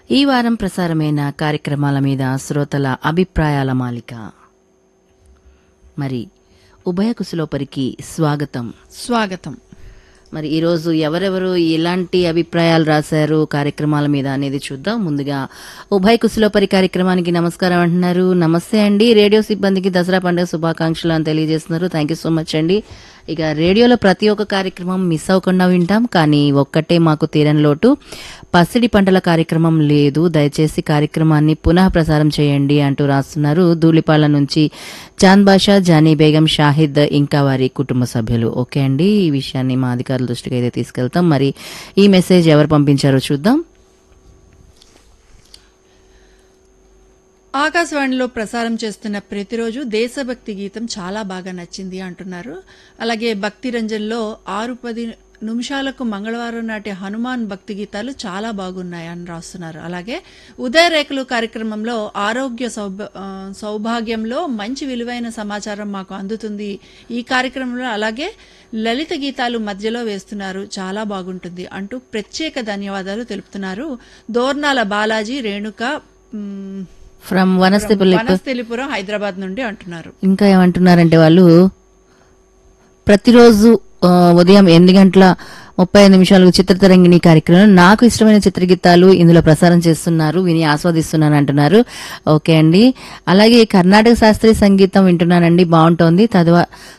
ఈ వారం ప్రసారమైన కార్యక్రమాల మీద శ్రోతల అభిప్రాయాల మాలిక మరి ఉభయ కుశలోపరికి స్వాగతం స్వాగతం మరి ఈరోజు ఎవరెవరు ఎలాంటి అభిప్రాయాలు రాశారు కార్యక్రమాల మీద అనేది చూద్దాం ముందుగా ఉభయ కుశలోపరి కార్యక్రమానికి నమస్కారం అంటున్నారు నమస్తే అండి రేడియో సిబ్బందికి దసరా పండుగ శుభాకాంక్షలు అని తెలియజేస్తున్నారు థ్యాంక్ యూ సో మచ్ అండి ఇక రేడియోలో ప్రతి ఒక్క కార్యక్రమం మిస్ అవ్వకుండా వింటాం కానీ ఒక్కటే మాకు తీరని లోటు పసిడి పంటల కార్యక్రమం లేదు దయచేసి కార్యక్రమాన్ని పునః ప్రసారం చేయండి అంటూ రాస్తున్నారు ధూళిపాల నుంచి చాంద్ బాషా జానీ బేగం షాహిద్ ఇంకా వారి కుటుంబ సభ్యులు ఓకే అండి ఈ విషయాన్ని మా అధికారుల దృష్టికి అయితే తీసుకెళ్తాం మరి ఈ మెసేజ్ ఎవరు పంపించారో చూద్దాం ఆకాశవాణిలో ప్రసారం చేస్తున్న ప్రతిరోజు దేశభక్తి గీతం చాలా బాగా నచ్చింది అంటున్నారు అలాగే భక్తి రంజన్లో ఆరు పది నిమిషాలకు మంగళవారం నాటి హనుమాన్ భక్తి గీతాలు చాలా బాగున్నాయి అని రాస్తున్నారు అలాగే ఉదయరేఖలు కార్యక్రమంలో ఆరోగ్య సౌభ- ఆ, సౌభాగ్యంలో మంచి విలువైన సమాచారం మాకు అందుతుంది ఈ కార్యక్రమంలో అలాగే లలిత గీతాలు మధ్యలో వేస్తున్నారు చాలా బాగుంటుంది అంటూ ప్రత్యేక ధన్యవాదాలు తెలుపుతున్నారు దోర్నాల బాలాజీ రేణుక మ్, ఫ్రమ్ వనస్థిపల్లి వనస్థలిపురం హైదరాబాద్ నుండి అంటున్నారు ఇంకా ఏమంటున్నారంటే వాళ్ళు ప్రతిరోజు ఆ, ఉదయం ఎనిమిది గంటల ముప్పై ఐదు నిమిషాలకు చిత్రతరంగిణి కార్యక్రమం నాకు ఇష్టమైన చిత్రగీతాలు ఇందులో ప్రసారం చేస్తున్నారు విని ఆస్వాదిస్తున్నాను అంటున్నారు ఓకే అండి అలాగే కర్ణాటక శాస్త్రీయ సంగీతం వింటున్నానండి బాగుంటోంది తద్వా